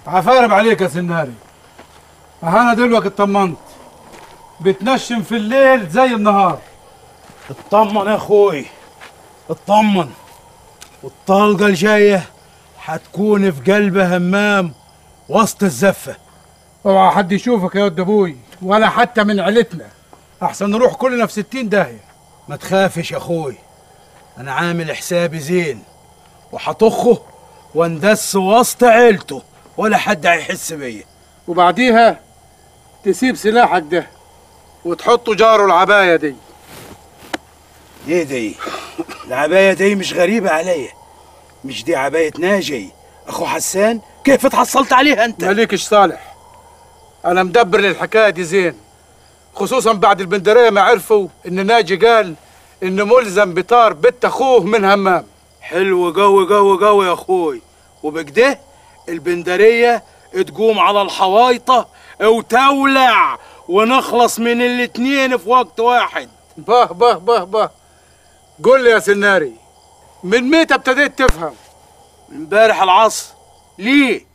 عفارب عليك يا سناري انا دلوقتي اطمنت بتنشم في الليل زي النهار اطمن يا اخوي اطمن والطلقة الجاية حتكون في قلب همام وسط الزفة اوعى حد يشوفك يا ود ابوي ولا حتى من عيلتنا احسن نروح كلنا في ستين داهية ما تخافش يا اخوي انا عامل حسابي زين وحطخه واندس وسط عيلته ولا حد هيحس بيا وبعديها تسيب سلاحك ده وتحطه جاره العباية دي ايه دي العباية دي مش غريبة عليا مش دي عباية ناجي اخو حسان كيف اتحصلت عليها انت مالكش صالح انا مدبر للحكايه دي زين خصوصا بعد البندريه ما عرفوا ان ناجي قال انه ملزم بطار بنت اخوه من همام حلو قوي قوي قوي يا اخوي وبكده البندرية تقوم على الحوايطة وتولع ونخلص من الاتنين في وقت واحد به به به به قول لي يا سناري من متى ابتديت تفهم امبارح العصر ليه